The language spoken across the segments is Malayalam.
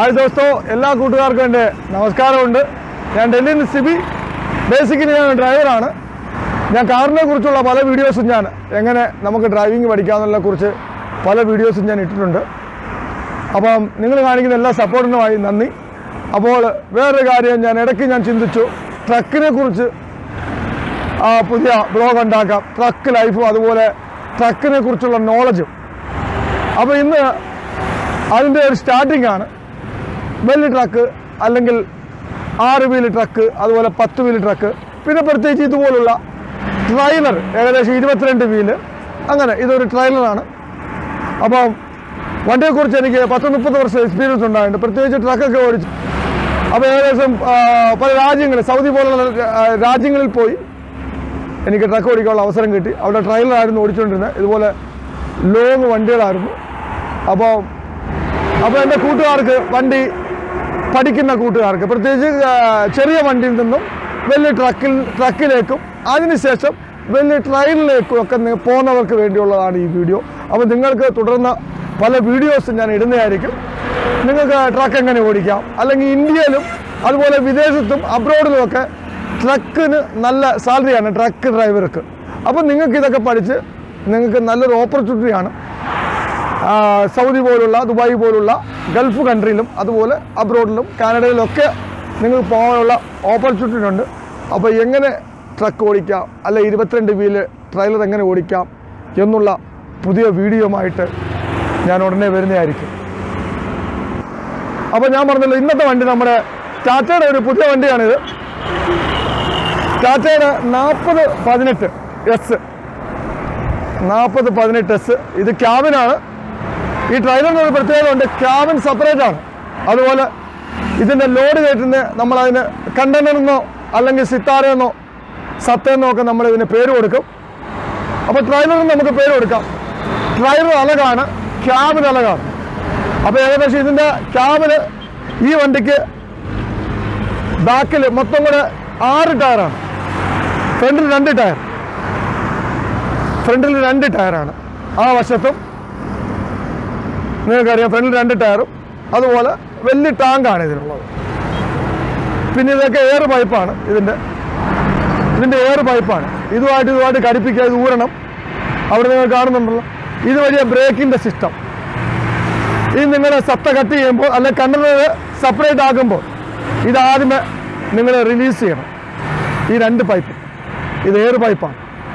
ഹായ് ദോസ്തോ എല്ലാ കൂട്ടുകാർക്കും എൻ്റെ നമസ്കാരമുണ്ട് ഞാൻ ഡൽഹിയിൽ നിന്ന് സിബി ബേസിക്കലി ഞാൻ ഡ്രൈവറാണ് ഞാൻ കാറിനെ കുറിച്ചുള്ള പല വീഡിയോസും ഞാൻ എങ്ങനെ നമുക്ക് ഡ്രൈവിംഗ് പഠിക്കാമെന്നുള്ള കുറിച്ച് പല വീഡിയോസും ഞാൻ ഇട്ടിട്ടുണ്ട് അപ്പം നിങ്ങൾ കാണിക്കുന്ന എല്ലാ സപ്പോർട്ടിനുമായി നന്ദി അപ്പോൾ വേറൊരു കാര്യം ഞാൻ ഇടയ്ക്ക് ഞാൻ ചിന്തിച്ചു ട്രക്കിനെ കുറിച്ച് ആ, പുതിയ ബ്ലോഗ് ഉണ്ടാക്കാം ട്രക്ക് ലൈഫും അതുപോലെ ട്രക്കിനെ കുറിച്ചുള്ള നോളജും അപ്പോൾ ഇന്ന് അതിൻ്റെ ഒരു സ്റ്റാർട്ടിംഗ് ആണ് വലിയ ട്രക്ക് അല്ലെങ്കിൽ ആറ് വീല് ട്രക്ക് അതുപോലെ പത്ത് വീല് ട്രക്ക് പിന്നെ പ്രത്യേകിച്ച് ഇതുപോലുള്ള ട്രailer ഏകദേശം ഇരുപത്തിരണ്ട് വീല് അങ്ങനെ ഇതൊരു ട്രailer-ആണ് അപ്പം വണ്ടിയെക്കുറിച്ച് എനിക്ക് പത്ത് മുപ്പത് വർഷം എക്സ്പീരിയൻസ് ഉണ്ടായിട്ടുണ്ട് പ്രത്യേകിച്ച് ട്രക്കൊക്കെ ഓടിച്ചു അപ്പോൾ ഏകദേശം ആ, പല രാജ്യങ്ങളിൽ സൗദി പോലുള്ള ആ, രാജ്യങ്ങളിൽ പോയി എനിക്ക് ട്രക്ക് ഓടിക്കാനുള്ള അവസരം കിട്ടി അവിടെ ട്രailer-ആയിരുന്നു ഓടിച്ചുകൊണ്ടിരുന്നത് ഇതുപോലെ ലോങ് വണ്ടികളായിരുന്നു അപ്പോൾ അപ്പോൾ എൻ്റെ കൂട്ടുകാർക്ക് വണ്ടി പഠിക്കുന്ന കൂട്ടുകാർക്ക് പ്രത്യേകിച്ച് ആ, ചെറിയ വണ്ടിയിൽ നിന്നും വലിയ ട്രക്കിൽ ട്രക്കിലേക്കും അതിനുശേഷം വലിയ ട്രെയിനിലേക്കും ഒക്കെ നി- പോകുന്നവർക്ക് വേണ്ടിയുള്ളതാണ് ഈ വീഡിയോ അപ്പോൾ നിങ്ങൾക്ക് തുടർന്ന് പല വീഡിയോസും ഞാൻ ഇടുന്നതായിരിക്കും നിങ്ങൾക്ക് ട്രക്ക് എങ്ങനെ ഓടിക്കാം അല്ലെങ്കിൽ ഇന്ത്യയിലും അതുപോലെ വിദേശത്തും അബ്രോഡിലും ഒക്കെ ട്രക്കിന് നല്ല സാലറിയാണ് ട്രക്ക് ഡ്രൈവർക്ക് അപ്പോൾ നിങ്ങൾക്ക് ഇതൊക്കെ പഠിച്ച് നിങ്ങൾക്ക് നല്ലൊരു ഓപ്പർച്യൂണിറ്റിയാണ് ആ, സൗദി പോലുള്ള ദുബായ് പോലുള്ള ഗൾഫ് കൺട്രിയിലും അതുപോലെ അബ്രോഡിലും കാനഡയിലൊക്കെ നിങ്ങൾക്ക് പോകാനുള്ള ഓപ്പർച്യൂണിറ്റി ഉണ്ട് അപ്പോൾ എങ്ങനെ ട്രക്ക് ഓടിക്കാം അല്ല ഇരുപത്തിരണ്ട് വീല് ട്രെയിലർ എങ്ങനെ ഓടിക്കാം എന്നുള്ള പുതിയ വീഡിയോയുമായിട്ട് ഞാൻ ഉടനെ വരുന്നതായിരിക്കും അപ്പോൾ ഞാൻ പറഞ്ഞല്ലോ ഇന്നത്തെ വണ്ടി നമ്മുടെ ടാറ്റയുടെ ഒരു പുതിയ വണ്ടിയാണിത് ടാറ്റയുടെ നാൽപ്പത് പതിനെട്ട് എസ് നാൽപ്പത് പതിനെട്ട് എസ് ഇത് ക്യാബിനാണ് ഈ ട്രെയിലറിന് ഒരു പ്രത്യേകത ഉണ്ട് ക്യാബിൻ സെപ്പറേറ്റ് ആണ് അതുപോലെ ഇതിൻ്റെ ലോഡ് കയറ്റുന്ന നമ്മളതിന് കണ്ടെയ്നറെന്നോ അല്ലെങ്കിൽ സിത്താരെന്നോ സത്തെന്നോ ഒക്കെ നമ്മൾ ഇതിന് പേര് കൊടുക്കും അപ്പോൾ ട്രെയിലറിന് നമുക്ക് പേര് കൊടുക്കാം ട്രെയിലർ അലകാണ് ക്യാബിൻ അലകാണ് അപ്പോൾ ഏകദേശം ഇതിൻ്റെ ക്യാബിന് ഈ വണ്ടിക്ക് ബാക്കിൽ മൊത്തം കൂടെ ആറ് ടയറാണ് ഫ്രണ്ടിൽ രണ്ട് ടയർ ഫ്രണ്ടിൽ രണ്ട് ടയറാണ് ആ വശത്തും നിങ്ങൾക്കറിയാം ഫ്രണ്ടിൽ രണ്ട് ടയറും അതുപോലെ വലിയ ടാങ്കാണ് ഇതിനുള്ളത് പിന്നെ ഇതൊക്കെ എയർ പൈപ്പാണ് ഇതിൻ്റെ ഇതിൻ്റെ എയർ പൈപ്പാണ് ഇതുമായിട്ട് ഇതുമായിട്ട് ഘടിപ്പിക്കുക ഇത് ഊരണം അവിടെ നിങ്ങൾ കാണുന്നുണ്ടല്ലോ ഇത് വലിയ ബ്രേക്കിൻ്റെ സിസ്റ്റം ഇത് നിങ്ങളുടെ സത്ത കട്ട് ചെയ്യുമ്പോൾ അല്ലെ കണ്ണുന്നത് സെപ്പറേറ്റ് ആക്കുമ്പോൾ ഇത് ആദ്യമേ നിങ്ങൾ റിലീസ് ചെയ്യണം ഈ രണ്ട് പൈപ്പ് ഇത് എയർ പൈപ്പാണ്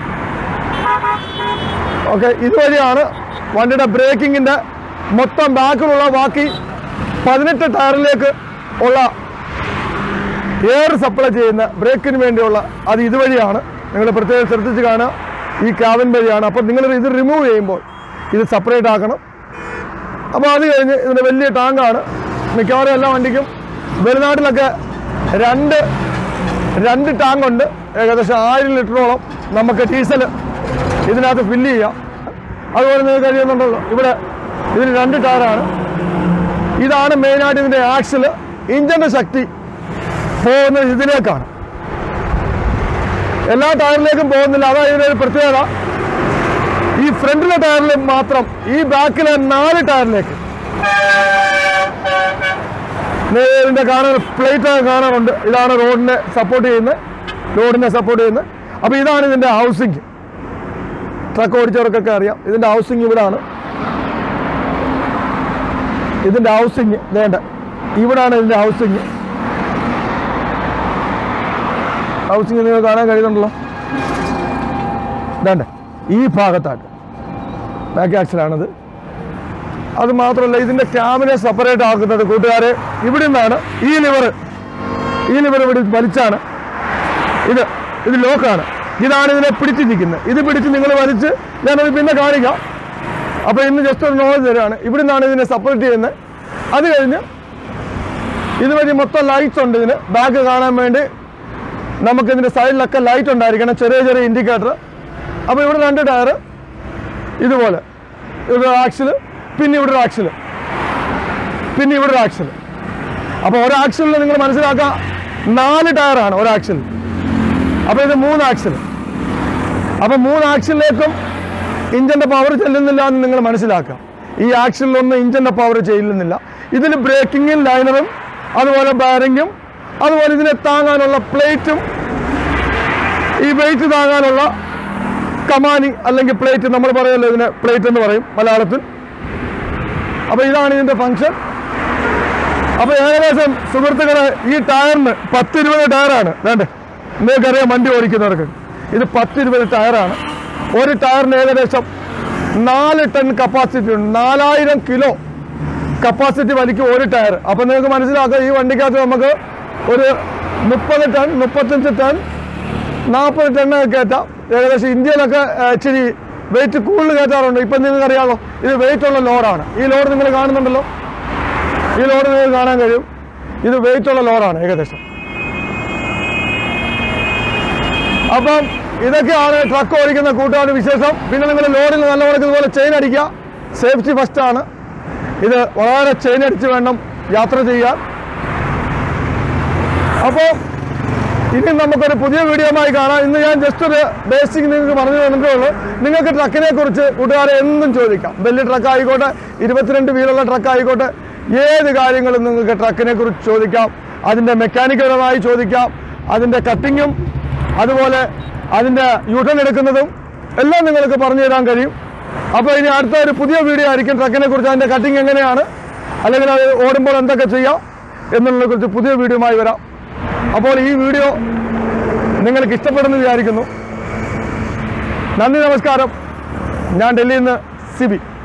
ഓക്കെ ഇതുവഴിയാണ് വണ്ടിയുടെ ബ്രേക്കിങ്ങിൻ്റെ മൊത്തം ബാക്കിലുള്ള ബാക്കി പതിനെട്ട് ടയറിലേക്ക് ഉള്ള എയർ സപ്ലൈ ചെയ്യുന്ന ബ്രേക്കിന് വേണ്ടിയുള്ള അത് ഇതുവഴിയാണ് നിങ്ങൾ പ്രത്യേകം ശ്രദ്ധിച്ച് കാണുക ഈ ക്യാബിൻ വഴിയാണ് അപ്പോൾ നിങ്ങൾ ഇത് റിമൂവ് ചെയ്യുമ്പോൾ ഇത് സെപ്പറേറ്റ് ആക്കണം അപ്പോൾ അത് കഴിഞ്ഞ് ഇതിൻ്റെ വലിയ ടാങ്കാണ് മിക്കവാറും എല്ലാ വണ്ടിക്കും വെളിനാട്ടിലൊക്കെ രണ്ട് രണ്ട് ടാങ്കുണ്ട് ഏകദേശം ആയിരം ലിറ്ററോളം നമുക്ക് ഡീസൽ ഇതിനകത്ത് ഫില്ല് ചെയ്യാം അതുപോലെ നിങ്ങൾക്ക് കഴിയുന്നുണ്ടല്ലോ ഇവിടെ ഇതിന് രണ്ട് ടയറാണ് ഇതാണ് മെയിനായിട്ട് ഇതിൻ്റെ ആക്സിൽ ഇഞ്ചിൻ്റെ ശക്തി പോകുന്നത് ഇതിലേക്കാണ് എല്ലാ ടയറിലേക്കും പോകുന്നില്ല അതാണ് ഇതിൻ്റെ ഒരു പ്രത്യേകത ഈ ഫ്രണ്ടിലെ ടയറിൽ മാത്രം ഈ ബാക്കിലെ നാല് ടയറിലേക്ക് ഇതിന്റെ കാണാൻ പ്ലേറ്റ് കാണാറുണ്ട് ഇതാണ് റോഡിനെ സപ്പോർട്ട് ചെയ്യുന്നത് റോഡിനെ സപ്പോർട്ട് ചെയ്യുന്നത് അപ്പോൾ ഇതാണ് ഇതിന്റെ ഹൗസിംഗ് ട്രക്ക് ഓടിച്ചവർക്കൊക്കെ അറിയാം ഇതിന്റെ ഹൗസിംഗ് ഇവിടാണ് ഇതിന്റെ ഹൗസിംഗ് വേണ്ട ഇവിടാണ് ഇതിന്റെ ഹൗസിംഗ് ഹൗസിംഗ് നിങ്ങൾ കാണാൻ കഴിയുന്നുണ്ടല്ലോ വേണ്ട ഈ ഭാഗത്തായിട്ട് ബാക്ക് ആക്സിലാണത് അത് മാത്രമല്ല ഇതിന്റെ ക്യാമിനെ സെപ്പറേറ്റ് ആക്കുന്നത് കൂട്ടുകാരെ ഇവിടെ നിന്നാണ് ഈ ലിവർ ഈ ലിവർ ഇവിടെ വലിച്ചാണ് ഇത് ഇത് ലോക്കാണ് ഇതാണ് ഇതിനെ പിടിച്ച് നിൽക്കുന്നത് ഇത് പിടിച്ച് നിങ്ങൾ വലിച്ച് ഞാനത് പിന്നെ കാണിക്കാം അപ്പോൾ ഇന്ന് ജസ്റ്റ് ഒരു നോളജ് തരാണ് ഇവിടെ നിന്നാണ് ഇതിനെ സെപ്പറേറ്റ് ചെയ്യുന്നത് അത് കഴിഞ്ഞ് ഇതുവഴി മൊത്തം ലൈറ്റ്സ് ഉണ്ട് ഇതിന് ബാക്ക് കാണാൻ വേണ്ടി നമുക്ക് ഇതിന്റെ സൈഡിലൊക്കെ ലൈറ്റ് ഉണ്ടായിരിക്കണം ചെറിയ ചെറിയ ഇൻഡിക്കേറ്റർ അപ്പോൾ ഇവിടെ രണ്ട് ടയർ ഇതുപോലെ ഇവിടെ ആക്സിൽ പിന്നെ ഇവിടെ ഒരു ആക്സിൽ പിന്നെ ഇവിടെ ഒരു ആക്സിൽ അപ്പോൾ ഒരു ആക്സിലിൽ നിങ്ങൾ മനസ്സിലാക്കുക നാല് ടയറാണ് ഒരു ആക്സിൽ അപ്പോൾ ഇത് മൂന്ന് ആക്സിൽ അപ്പോൾ മൂന്ന് ആക്സിലേക്കും ഇഞ്ചിൻ്റെ പവർ ചെല്ലുന്നില്ല എന്ന് നിങ്ങൾ മനസ്സിലാക്കുക ഈ ആക്സിലൊന്നും ഇഞ്ചിൻ്റെ പവർ ചെയ്യുന്നില്ല ഇതിൽ ബ്രേക്കിങ്ങും ലൈനറും അതുപോലെ ബാരിങ്ങും അതുപോലെ ഇതിനെ താങ്ങാനുള്ള പ്ലേറ്റും ഈ വെയിറ്റ് താങ്ങാനുള്ള കമാനി അല്ലെങ്കിൽ പ്ലേറ്റ് നമ്മൾ പറയുമല്ലോ ഇതിനെ പ്ലേറ്റ് എന്ന് പറയും മലയാളത്തിൽ അപ്പോൾ ഇതാണ് ഇതിൻ്റെ ഫങ്ഷൻ അപ്പോൾ ഏകദേശം സുഹൃത്തുക്കളെ ഈ ടയറിന് പത്ത് ഇരുപത് ടയറാണ് വേണ്ട നിങ്ങൾക്കറിയാം വണ്ടി ഓടിക്കുന്നവർക്ക് ഇത് പത്ത് ഇരുപത് ടയറാണ് ഒരു ടയറിന് ഏകദേശം നാല് ടൺ കപ്പാസിറ്റി ഉണ്ട് നാലായിരം കിലോ കപ്പാസിറ്റി വലിക്കും ഒരു ടയർ അപ്പോൾ നിങ്ങൾക്ക് മനസ്സിലാക്കാം ഈ വണ്ടിക്കകത്ത് നമുക്ക് ഒരു മുപ്പത് ടൺ മുപ്പത്തഞ്ച് ടൺ നാൽപ്പത് ടണ്ണൊക്കെ കയറ്റാം ഏകദേശം ഇന്ത്യയിലൊക്കെ ആ, ഇച്ചിരി വെയിറ്റ് കൂടുതൽ കയറ്റാറുണ്ട് ഇപ്പം നിങ്ങൾക്ക് അറിയാമോ ഇത് വെയിറ്റ് ഉള്ള ലോഡാണ് ഈ ലോഡ് നിങ്ങൾ കാണുന്നുണ്ടല്ലോ ഈ ലോഡ് നിങ്ങൾക്ക് കാണാൻ കഴിയും ഇത് വെയിറ്റ് ഉള്ള ലോഡാണ് ഏകദേശം അപ്പം ഇതൊക്കെയാണ് ട്രക്ക് ഓടിക്കുന്ന കൂട്ടുകാരുടെ വിശേഷം പിന്നെ നിങ്ങൾ ലോഡിൽ നല്ലവണ്ണം ഇതുപോലെ ചെയിൻ അടിക്കുക സേഫ്റ്റി ഫസ്റ്റ് ആണ് ഇത് വളരെ ചെയിൻ അടിച്ച് വേണം യാത്ര ചെയ്യാൻ അപ്പോൾ ഇനി നമുക്കൊരു പുതിയ വീഡിയോമായി കാണാം ഇന്ന് ഞാൻ ജസ്റ്റ് ഒരു ബേസിക് നിങ്ങൾക്ക് പറഞ്ഞു തന്നിട്ടേ ഉള്ളൂ നിങ്ങൾക്ക് ട്രക്കിനെ കുറിച്ച് കൂട്ടുകാരെ എന്തും ചോദിക്കാം വലിയ ട്രക്ക് ആയിക്കോട്ടെ ഇരുപത്തിരണ്ട് വീലുള്ള ട്രക്ക് ആയിക്കോട്ടെ ഏത് കാര്യങ്ങളും നിങ്ങൾക്ക് ട്രക്കിനെ കുറിച്ച് ചോദിക്കാം അതിൻ്റെ മെക്കാനിക്കൽപരമായി ചോദിക്കാം അതിൻ്റെ കട്ടിങ്ങും അതുപോലെ അതിൻ്റെ യൂട്ടൺ എടുക്കുന്നതും എല്ലാം നിങ്ങൾക്ക് പറഞ്ഞു തരാൻ കഴിയും അപ്പോൾ ഇനി അടുത്ത ഒരു പുതിയ വീഡിയോ ആയിരിക്കും ട്രക്കിനെ കുറിച്ച് അതിൻ്റെ കട്ടിങ് എങ്ങനെയാണ് അല്ലെങ്കിൽ അത് ഓടുമ്പോൾ എന്തൊക്കെ ചെയ്യാം എന്നുള്ളതിനെ കുറിച്ച് പുതിയ വീഡിയോയുമായി വരാം അപ്പോൾ ഈ വീഡിയോ നിങ്ങൾക്ക് ഇഷ്ടപ്പെടുന്നു വിചാരിക്കുന്നു നന്ദി നമസ്കാരം ഞാൻ ഡൽഹിയിൽ നിന്ന് സിബി